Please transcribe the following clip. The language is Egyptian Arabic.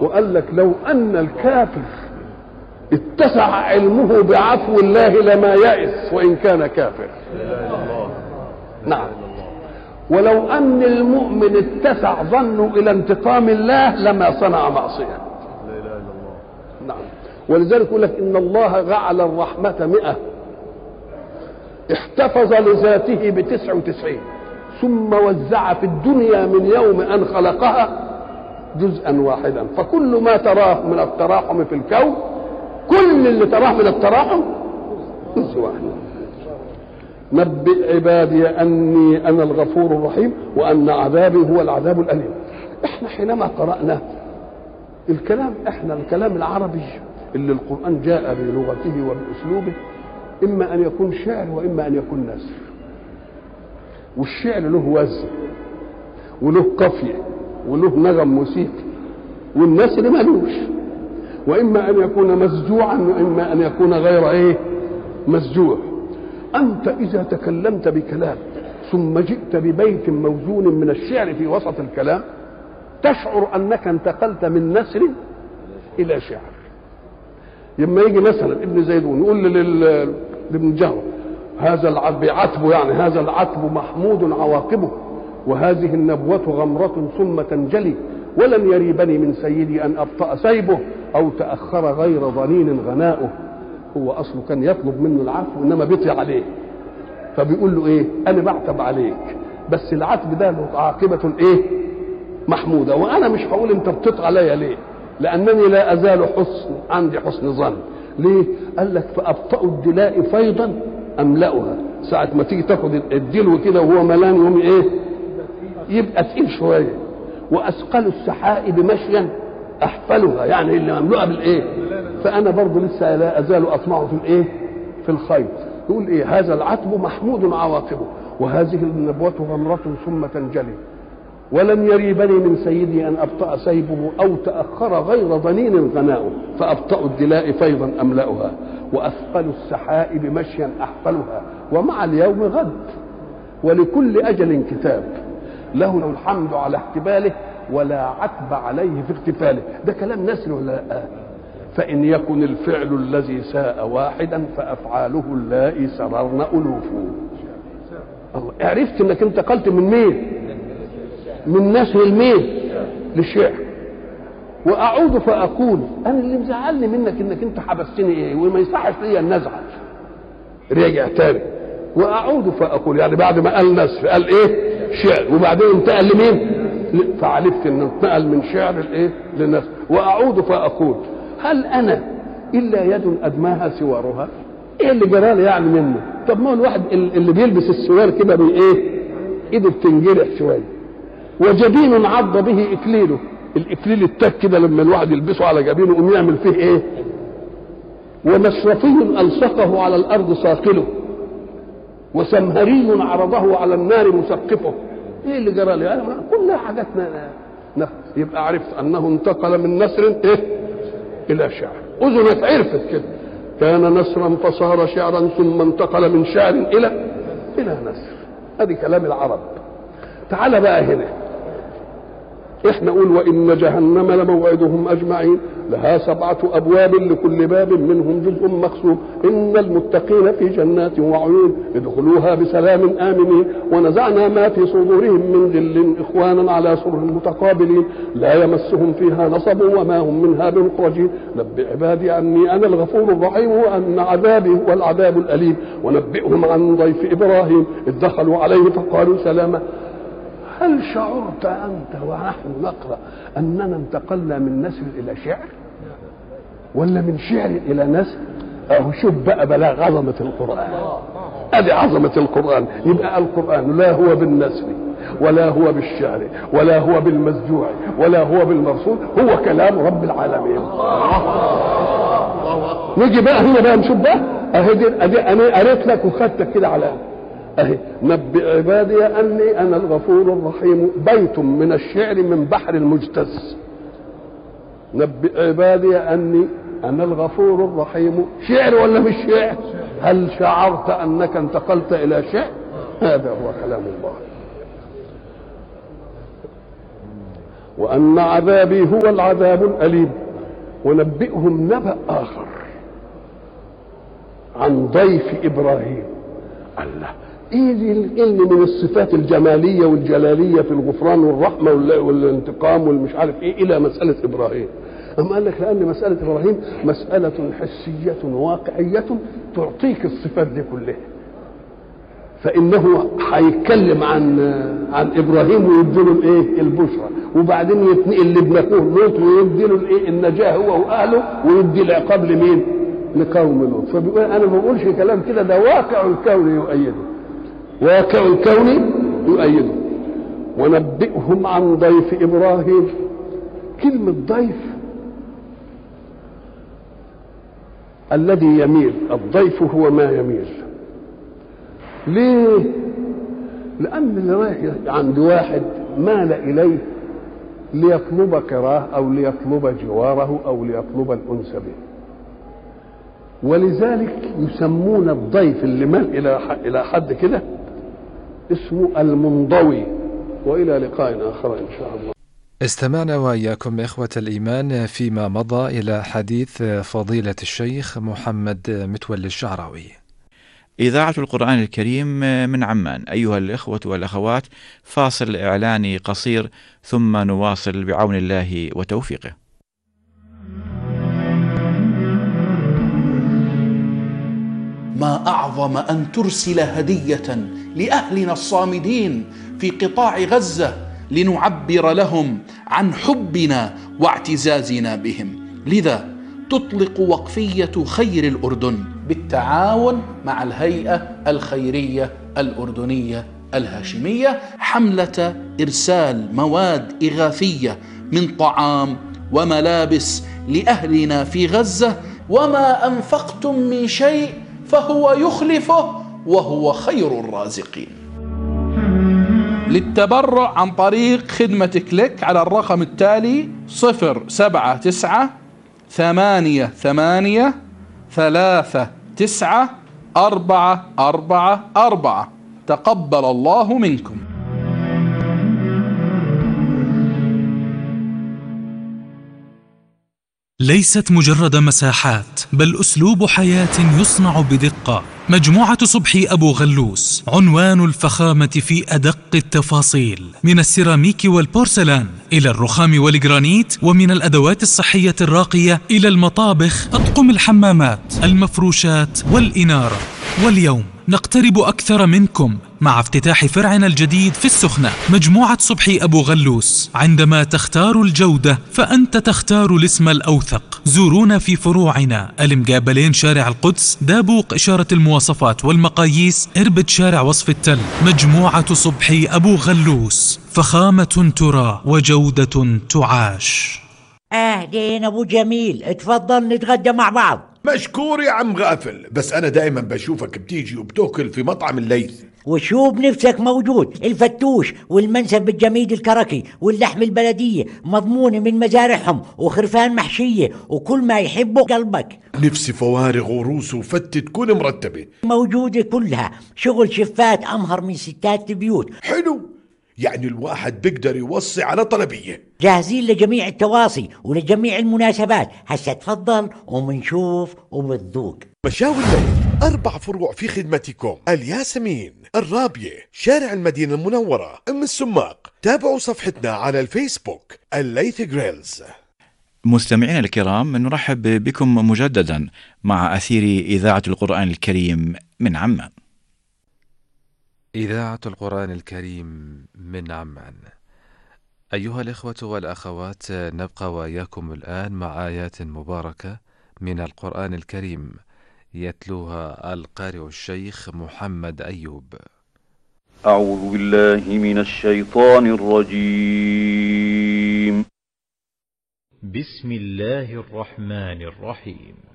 وقال لك لو ان الكافر اتسع علمه بعفو الله لما يئس وان كان كافر نعم ولو ان المؤمن اتسع ظنه الى انتقام الله لما صنع معصيه لا اله الا الله نعم ولذلك يقول لك ان الله جعل الرحمه مئة احتفظ لذاته بتسع وتسعين ثم وزع في الدنيا من يوم ان خلقها جزءا واحدا فكل ما تراه من التراحم في الكون كل اللي تراه من التراحم جزء واحد نبئ عبادي اني انا الغفور الرحيم وان عذابي هو العذاب الاليم احنا حينما قرانا الكلام احنا الكلام العربي اللي القران جاء بلغته وباسلوبه اما ان يكون شعر واما ان يكون نثر والشعر له وزن وله قافيه وله نغم موسيقي والنثر ملوش واما ان يكون مسجوعا واما ان يكون غير ايه مسجوع انت اذا تكلمت بكلام ثم جئت ببيت موزون من الشعر في وسط الكلام تشعر انك انتقلت من نثر الى شعر لما يجي مثلا ابن زيدون يقول لل- لابن جهر هذا العتب عتبه يعني هذا العتب محمود عواقبه وهذه النبوة غمرة ثم تنجلي ولن يريبني من سيدي أن أبطأ سيبه أو تأخر غير ضنين غناؤه هو أصله كان يطلب منه العفو إنما بيطي عليه فبيقول له إيه أنا بعتب عليك بس العتب ده له عاقبة إيه محمودة وأنا مش هقول أنت بتطع عليا ليه لأنني لا أزال حسن عندي حسن ظن ليه قال لك فأبطأ الدلاء فيضا أملأها ساعة ما تيجي تاخد الدلو كده وهو ملان يوم إيه يبقى تقيل شوية وأثقل السحائب مشيا أحفلها يعني اللي مملوءة بالإيه فأنا برضه لسه لا أزال أطمع في الإيه في الخير يقول إيه هذا العتب محمود عواقبه وهذه النبوة غمرة ثم تنجلي ولن يريبني من سيدي ان ابطا سيبه او تاخر غير ضنين غناؤه فابطا الدلاء فيضا املاها واثقل السحائب مشيا احفلها ومع اليوم غد ولكل اجل كتاب له الحمد على احتباله ولا عتب عليه في اغتفاله ده كلام نسل ولا لا فان يكن الفعل الذي ساء واحدا فافعاله اللائي سررن الوف الله عرفت انك انتقلت من مين من نسر الميل للشعر واعود فاقول انا اللي مزعلني منك انك انت حبستني ايه وما يصحش ليا ان ازعل رجع تاني واعود فاقول يعني بعد ما قال نسر قال ايه شعر وبعدين انتقل لمين ل- فعرفت انه انتقل من شعر الايه للنسر واعود فاقول هل انا الا يد ادماها سوارها ايه اللي جرالي يعني منه طب ما هو الواحد ال- اللي بيلبس السوار كده بي ايه ايده بتنجرح شويه وجبين عض به اكليله الاكليل التك كده لما الواحد يلبسه على جبينه يقوم يعمل فيه ايه ومشرفي الصقه على الارض ساقله وسمهري عرضه على النار مسقفه ايه اللي جرى لي أنا كلها حاجات ن- ن- يبقى عرفت انه انتقل من نسر ايه الى شعر اذنك عرفت كده كان نسرا فصار شعرا ثم انتقل من شعر الى الى نسر ادي كلام العرب تعال بقى هنا احنا نقول وان جهنم لموعدهم اجمعين لها سبعه ابواب لكل باب منهم جزء مقسوم ان المتقين في جنات وعيون ادخلوها بسلام امنين ونزعنا ما في صدورهم من غل اخوانا على سرر متقابلين لا يمسهم فيها نصب وما هم منها بمخرجين نبئ عبادي اني انا الغفور الرحيم وان عذابي هو العذاب الاليم ونبئهم عن ضيف ابراهيم اذ دخلوا عليه فقالوا سلاما هل شعرت انت ونحن نقرا اننا انتقلنا من نسر الى شعر ولا من شعر الى نسر اهو شوف بقى بلاغ عظمه القران ادي عظمه القران يبقى القران لا هو بالنسر ولا هو بالشعر ولا هو بالمسجوع ولا هو بالمرسول هو كلام رب العالمين نيجي بقى هنا بقى نشوف بقى اهي دي ادي انا قريت لك وخدتك كده على اهي نبئ عبادي اني انا الغفور الرحيم بيت من الشعر من بحر المجتز نبئ عبادي اني انا الغفور الرحيم شعر ولا مش شعر هل شعرت انك انتقلت الى شعر هذا هو كلام الله وأن عذابي هو العذاب الأليم ونبئهم نبأ آخر عن ضيف إبراهيم الله ايه اللي من الصفات الجماليه والجلاليه في الغفران والرحمه والانتقام والمش عارف ايه الى مساله ابراهيم أما قال لك لأن مسألة إبراهيم مسألة حسية واقعية تعطيك الصفات دي كلها فإنه هيتكلم عن عن إبراهيم ويديله الإيه؟ البشرى وبعدين يتنقل لابن أخوه لوط ويديله الإيه؟ النجاة هو وأهله ويدي العقاب لمين؟ لقوم لوط فبيقول أنا ما بقولش كلام كده ده واقع الكون يؤيده واقع الكون يؤيده ونبئهم عن ضيف إبراهيم كلمة ضيف الذي يميل الضيف هو ما يميل ليه لان اللي رايح عند واحد مال اليه ليطلب كراه او ليطلب جواره او ليطلب الانس به ولذلك يسمون الضيف اللي مال الى الى حد كده اسمه المنضوي والى لقاء اخر ان شاء الله استمعنا وإياكم إخوة الإيمان فيما مضى إلى حديث فضيلة الشيخ محمد متولي الشعراوي إذاعة القرآن الكريم من عمان أيها الإخوة والأخوات فاصل إعلاني قصير ثم نواصل بعون الله وتوفيقه ما أعظم أن ترسل هدية لأهلنا الصامدين في قطاع غزة لنعبر لهم عن حبنا واعتزازنا بهم لذا تطلق وقفيه خير الاردن بالتعاون مع الهيئه الخيريه الاردنيه الهاشميه حمله ارسال مواد اغاثيه من طعام وملابس لاهلنا في غزه وما انفقتم من شيء فهو يخلفه وهو خير الرازقين للتبرع عن طريق خدمة كليك على الرقم التالي صفر سبعة تسعة ثمانية ثمانية ثلاثة تسعة أربعة أربعة أربعة تقبل الله منكم ليست مجرد مساحات بل اسلوب حياه يصنع بدقه مجموعه صبحي ابو غلوس عنوان الفخامه في ادق التفاصيل من السيراميك والبورسلان الى الرخام والجرانيت ومن الادوات الصحيه الراقيه الى المطابخ اطقم الحمامات المفروشات والاناره واليوم نقترب أكثر منكم مع افتتاح فرعنا الجديد في السخنة مجموعة صبحي أبو غلوس عندما تختار الجودة فأنت تختار الاسم الأوثق زورونا في فروعنا المقابلين شارع القدس دابوق إشارة المواصفات والمقاييس إربد شارع وصف التل مجموعة صبحي أبو غلوس فخامة ترى وجودة تعاش أهلين أبو جميل تفضل نتغدى مع بعض مشكور يا عم غافل بس أنا دائما بشوفك بتيجي وبتاكل في مطعم الليث وشو بنفسك موجود الفتوش والمنسف بالجميد الكركي واللحم البلدية مضمونة من مزارعهم وخرفان محشية وكل ما يحبه قلبك نفسي فوارغ وروس وفتة تكون مرتبة موجودة كلها شغل شفات أمهر من ستات البيوت حلو يعني الواحد بيقدر يوصي على طلبية جاهزين لجميع التواصي ولجميع المناسبات هسا تفضل ومنشوف وبتذوق مشاوي الليل أربع فروع في خدمتكم الياسمين الرابية شارع المدينة المنورة أم السماق تابعوا صفحتنا على الفيسبوك الليث جريلز مستمعينا الكرام نرحب بكم مجددا مع أثير إذاعة القرآن الكريم من عمان إذاعة القرآن الكريم من عمان أيها الإخوة والأخوات نبقى وإياكم الآن مع آيات مباركة من القرآن الكريم يتلوها القارئ الشيخ محمد أيوب أعوذ بالله من الشيطان الرجيم بسم الله الرحمن الرحيم